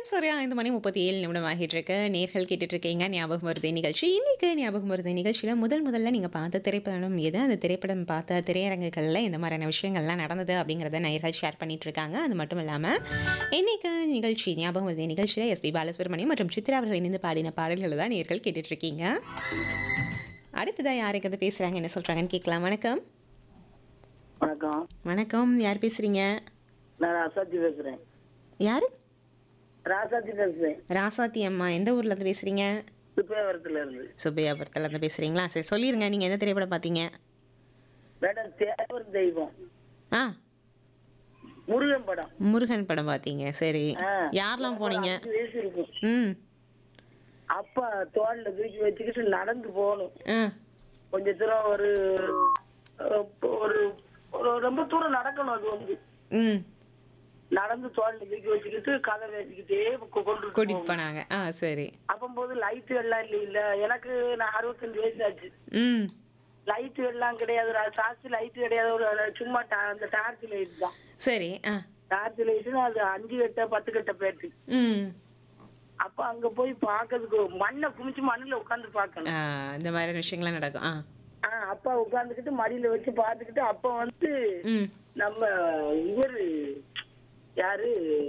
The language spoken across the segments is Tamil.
நேரம் சரியா ஐந்து மணி முப்பத்தி ஏழு நிமிடம் ஆகிட்டு இருக்கு நேர்கள் கேட்டுட்டு இருக்கீங்க ஞாபகம் வருது நிகழ்ச்சி இன்னைக்கு ஞாபகம் வருது நிகழ்ச்சியில் முதல் முதல்ல நீங்கள் பார்த்த திரைப்படம் எது அந்த திரைப்படம் பார்த்த திரையரங்குகளில் இந்த மாதிரியான விஷயங்கள்லாம் நடந்தது அப்படிங்கிறத நேர்கள் ஷேர் பண்ணிட்டு இருக்காங்க அது மட்டும் இல்லாமல் இன்னைக்கு நிகழ்ச்சி ஞாபகம் வருது நிகழ்ச்சியில் எஸ்பி பாலசுப்ரமணியம் மற்றும் சித்ரா அவர்கள் இணைந்து பாடின பாடல்களை தான் நேர்கள் கேட்டுட்டு இருக்கீங்க அடுத்ததாக யாருக்கு அது பேசுகிறாங்க என்ன சொல்கிறாங்கன்னு கேட்கலாம் வணக்கம் வணக்கம் வணக்கம் யார் பேசுகிறீங்க நான் ராசாத்தி பேசுறேன் யார் ராசாத்தி பேசுறேன் ராசாத்தி அம்மா எந்த ஊர்லேருந்து பேசுகிறீங்க சுப்பேவரத்துல இருந்து சுப்பையாபுரத்துலேருந்து பேசுகிறீங்களா சரி சொல்லிடுங்க நீங்கள் எந்த திரைப்படம் பார்த்தீங்க மேடம் தேவர் தெய்வம் ஆ முருகன் படம் முருகன் படம் பார்த்தீங்க சரி ஆ. யாரெல்லாம் போனீங்க அஞ்சு வயசு இருக்கும் ம் அப்பா தோல்ல தூக்கி வச்சுக்கிட்டு நடந்து போகணும் ஆ கொஞ்ச தூரம் ஒரு அஹ், ஒரு ஒரு ரொம்ப தூரம் நடக்கணும் அது வந்து ம் நடந்து தோல்ல தூக்கி வச்சுக்கிட்டு கதை வச்சுக்கிட்டே கொ- கொண்டு கூட்டிகிட்டு போனாங்க ஆ சரி அப்பம்போது லைட்டு எல்லாம் இல்லை இல்ல எனக்கு நான் அறுபத்தஞ்சு வயசு ஆச்சு ம் லைட்டு எல்லாம் கிடையாது சாட்சி லைட்டு கிடையாது ஒரு சும்மா டா- அந்த டார்ச் லைட் தான் சரி ஆ டார்ச் லைட்டு அது அஞ்சு கட்ட பத்து கட்ட பேட்டு ம் அப்ப அங்க போய் பாக்கிறதுக்கு மண்ணை குமிச்சு மண்ணுல உட்கார்ந்து பார்க்கணும் ஆ இந்த மாதிரியான விஷயங்கள்லாம் நடக்கும் ஆ ஆஹ் அப்பா உட்கார்ந்துக்கிட்டு மடியில வச்சு பாத்துக்கிட்டு அப்ப வந்து ம் நம்ம இவரு யாரு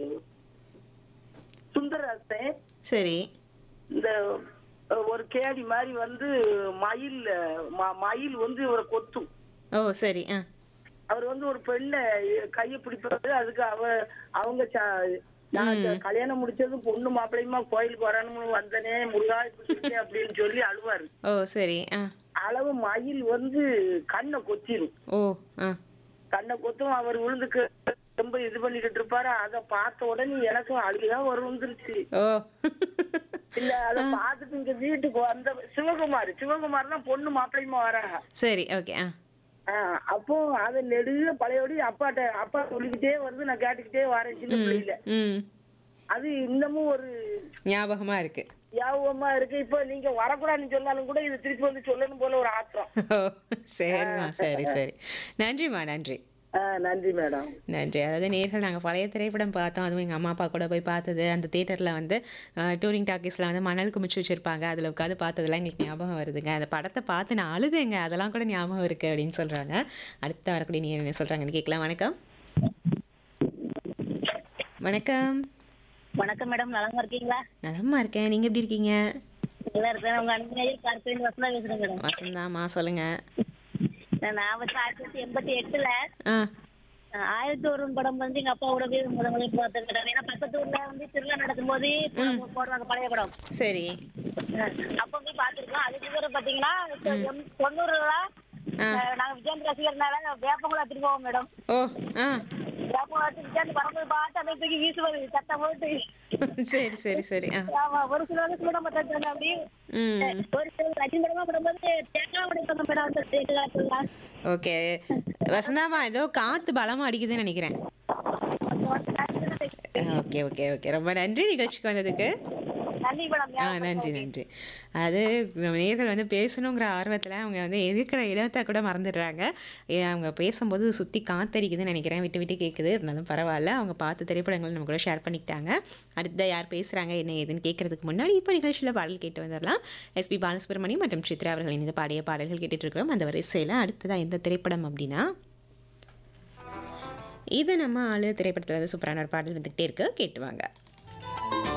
சுந்தரராசன் சரி இந்த அஹ், ஒரு கேடி மாதிரி வந்து மயில் ம- மயில் வந்து இவரை கொத்தும் ஓ சரி ஆ அவர் வந்து ஒரு பெண்ணை கையை பிடிப்பாரு அதுக்கு அவ அவங்க ச- நான் இந்த கல்யாணம் முடிச்சதும் பொண்ணு மாப்பிள்ளையுமா கோயிலுக்கு வரணும்னு வந்தனே முருகா இப்படி இருக்கே அப்படின்னு சொல்லி அழுவாரு ஓ சரி ஆ அளவு மயில் வந்து கண்ணை கொத்திரும் ஓ ஆ கண்ணை கொத்தும் அவர் விழுந்துக்கு ரொம்ப இது பண்ணிக்கிட்டு இருப்பாரு அத பார்த்த உடனே எனக்கும் அழுகுதான் வரும் வந்துருச்சு ஓ இல்ல அத பார்த்துட்டு இங்க வீட்டுக்கு வந்த சிவகுமார் சிவகுமார் தான் பொண்ணு மாப்பிள்ளையுமா வராங்க சரி ஓகே ஆ ஆஹ் அப்போ அத நெடுக பழையபடி அப்பாட்ட அப்பா சொல்லிக்கிட்டே வருது நான் கேட்டுக்கிட்டே வரேன் சின்ன பிள்ளையில ம் அது இன்னமும் ஒரு ஞாபகமாக இருக்கு ஞாபகமா இருக்கு இப்போ நீங்க வரக்கூடாதுன்னு சொன்னாலும் கூட இது திருப்பி வந்து சொல்லணும் போல ஒரு ஆத்திரம் ஓ சரிம்மா சரி சரி நன்றிம்மா நன்றி ஆஹ் நன்றி மேடம் நன்றி அதாவது நேர்கள் நாங்கள் பழைய திரைப்படம் பார்த்தோம் அதுவும் எங்கள் அம்மா அப்பா கூட போய் பார்த்தது அந்த தேட்டரில் வந்து டூரிங் டாக்கீஸில் வந்து மணல் குமிச்சு வச்சுருப்பாங்க அதில் உட்காந்து பார்த்ததெல்லாம் எங்களுக்கு ஞாபகம் வருதுங்க அந்த படத்தை பார்த்து நான் அழுதுங்க அதெல்லாம் கூட ஞாபகம் இருக்குது அப்படின்னு சொல்கிறாங்க அடுத்து வரக்கூடிய நீ என்ன சொல்கிறாங்கன்னு கேட்கலாம் வணக்கம் வணக்கம் வணக்கம் மேடம் நலமா இருக்கீங்களா நலமா இருக்கேன் நீங்கள் எப்படி இருக்கீங்க நல்லா இருக்கேன் உங்க அன்பு பார்த்து வசந்தா பேசுறேன் மேடம் வசந்தாம்மா சொல்லுங்கள் நான் வந்து ஆயிரத்தி தொள்ளாயிரத்தி எண்பத்தி எட்டுல ஆ அஹ், ஆயிரத்தி ஒரு படம் வந்து எங்க அப்பாவோட போய் முத முதல்ல பார்த்தேன் மேடம் ஏன்னா பக்கத்து ஊர்ல வந்து திருவிழா நடக்கும்போது படம் போடுவாங்க பழைய படம் சரி அஹ், அப்ப போய் பார்த்திருக்கோம் அதுக்கு பேர் பாத்தீங்கன்னா இப்ப எம்- தொண்ணூறுல அஹ், நாங்க விஜயந்த் ரசிகர்னால வேப்பங்குளம் எடுத்துட்டு போவோம் மேடம் ஓ ஆ வேப்பங்குளம் எடுத்து விஜயந்த் வரும்போது பார்த்து அதை தூக்கி வீசுவது சத்தம் போட்டு சரி சரி சரி ஆ ஆமா ஒரு சில வந்து சூட மாட்டாங்க அப்படி ம் ஒரு சில லட்சுமி படமா படும்போது தேங்காய் உடைப்பாங்க மேடம் அந்த தேக்கு காலத்துல ஓகே வசந்தாமா ஏதோ காற்று பலமாக அடிக்குதுன்னு நினைக்கிறேன் ஓகே ஓகே ஓகே ரொம்ப நன்றி நிகழ்ச்சிக்கு வந்ததுக்கு நன்றி மேடம் ஆ நன்றி நன்றி அது நேர்கள் வந்து பேசணுங்கிற ஆர்வத்தில் அவங்க வந்து இருக்கிற இடத்தை கூட மறந்துடுறாங்க ஏ, அவங்க பேசும்போது சுற்றி காத்தடிக்குதுன்னு நினைக்கிறேன் விட்டு விட்டு கேட்குது இருந்தாலும் பரவாயில்ல அவங்க பார்த்த திரைப்படங்கள் நம்ம கூட ஷேர் பண்ணிக்கிட்டாங்க அடுத்த யார் பேசுகிறாங்க என்ன ஏதுன்னு கேட்கறதுக்கு முன்னாடி இப்போ நிகழ்ச்சியில் பாடல் கேட்டு வந்துடலாம் எஸ்பி பாலசுப்ரமணியம் மற்றும் சித்ரா அவர்கள் இணைந்து பாடிய பாடல்கள் கேட்டுட்டு இருக்கிறோம் அந்த வரிசையில் அடுத்ததாக எந்த திரைப்படம் அப்படின்னா இது நம்ம ஆளு திரைப்படத்தில் வந்து சூப்பரான ஒரு பாடல் வந்துக்கிட்டே இருக்கு கேட்டுவாங்க